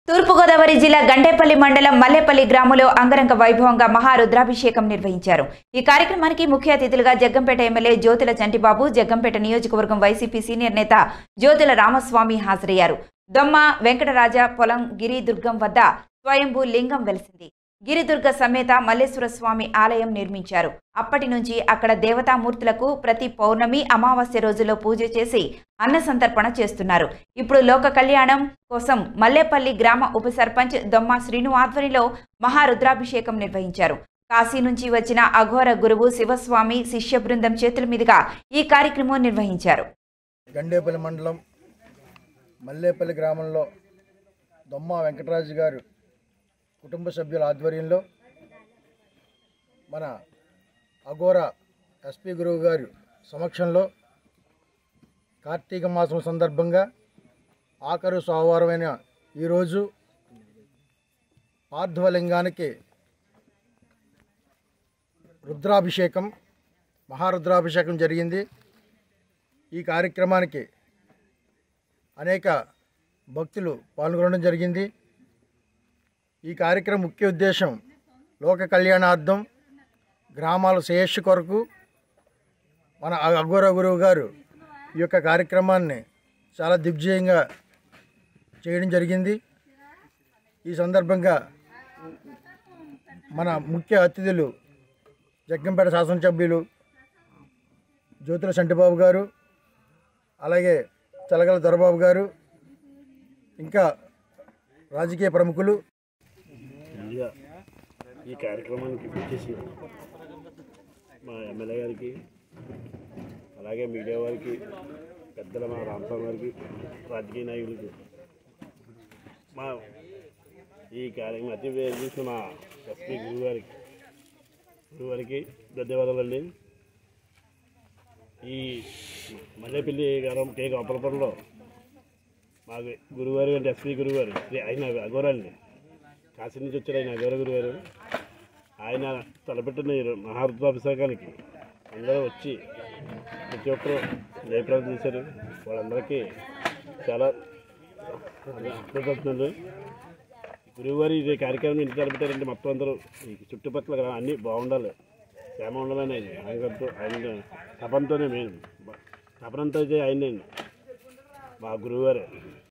తూర్పుగోదావరి జిల్లా గండేపల్లి మండలం మల్లేపల్లి గ్రామంలో అంగరంగ వైభవంగా మహారుద్రాభిషేకం నిర్వహించారు ఈ కార్యక్రమానికి ముఖ్య అతిథులుగా జగ్గంపేట ఎమ్మెల్యే జ్యోతుల చంటిబాబు జగ్గంపేట నియోజకవర్గం వైసీపీ సీనియర్ నేత జ్యోతుల రామస్వామి హాజరయ్యారు దొమ్మ వెంకటరాజ పొలం గిరిదుర్గం వద్ద స్వయంభూ లింగం వెలిసింది గిరిదుర్గ సమేత మల్లేశ్వర స్వామి ఆలయం నిర్మించారు అప్పటి నుంచి అక్కడ దేవతామూర్తులకు ప్రతి పౌర్ణమి అమావాస్య రోజుల్లో పూజ చేసి అన్న సంతర్పణ చేస్తున్నారు ఇప్పుడు లోక కళ్యాణం కోసం మల్లేపల్లి గ్రామ ఉప సర్పంచ్ దొమ్మ శ్రీను ఆధ్వర్యంలో మహారుద్రాభిషేకం నిర్వహించారు కాశీ నుంచి వచ్చిన అఘోర గురువు శివస్వామి శిష్య బృందం చేతుల మీదుగా ఈ కార్యక్రమం నిర్వహించారు గండేపల్లి మండలం మల్లేపల్లి గ్రామంలో దొమ్మ వెంకటరాజు గారు కుటుంబ సభ్యుల ఆధ్వర్యంలో మన అఘోర ఎస్పి గురువు గారు సమక్షంలో కార్తీక మాసం సందర్భంగా ఆఖరు సోమవారమైన ఈరోజు పార్థివలింగానికి రుద్రాభిషేకం మహారుద్రాభిషేకం జరిగింది ఈ కార్యక్రమానికి అనేక భక్తులు పాల్గొనడం జరిగింది ఈ కార్యక్రమం ముఖ్య ఉద్దేశం లోక కళ్యాణార్థం గ్రామాల శ్రేయస్సు కొరకు మన అఘోర గురువు గారు ఈ యొక్క కార్యక్రమాన్ని చాలా దిగ్విజయంగా చేయడం జరిగింది ఈ సందర్భంగా మన ముఖ్య అతిథులు జగ్గంపేట శాసనసభ్యులు జ్యోతుల సంటిబాబు గారు అలాగే చలగల దొరబాబు గారు ఇంకా రాజకీయ ప్రముఖులు ముందుగా ఈ కార్యక్రమానికి వచ్చేసి మా ఎమ్మెల్యే గారికి అలాగే మీడియా వారికి పెద్దల మా రామస్వామి గారికి రాజకీయ నాయకులకు మా ఈ కార్యక్రమం అతి చేసిన మా ఎస్పీ గురువు గారికి గురువు గారికి ధన్యవాదాలండి ఈ మల్లెపల్లి గారం కే గోపాలపురంలో మా గురువారు అంటే ఎస్పీ గురువారు శ్రీ ఆయన అఘోరాలండి కాశీ నుంచి వచ్చారు ఆయన అఘోర గురువారు ఆయన తలపెట్టిన ఈ మహారుద్రాభిషేకానికి అందరూ వచ్చి ప్రతి ఒక్కరు జయప్రదం చేశారు వాళ్ళందరికీ చాలా కృతజ్ఞతలు గురువుగారు ఇది కార్యక్రమం ఇంటి తలపెట్టారంటే మొత్తం అందరూ ఈ చుట్టుపక్కల గ్రా- అన్నీ బాగుండాలి క్షేమ ఉండాలని ఆయన ఆయనతో ఆయన తపంతోనే మెయిన్ తపనంతో అయితే ఆయనే మా గురువుగారే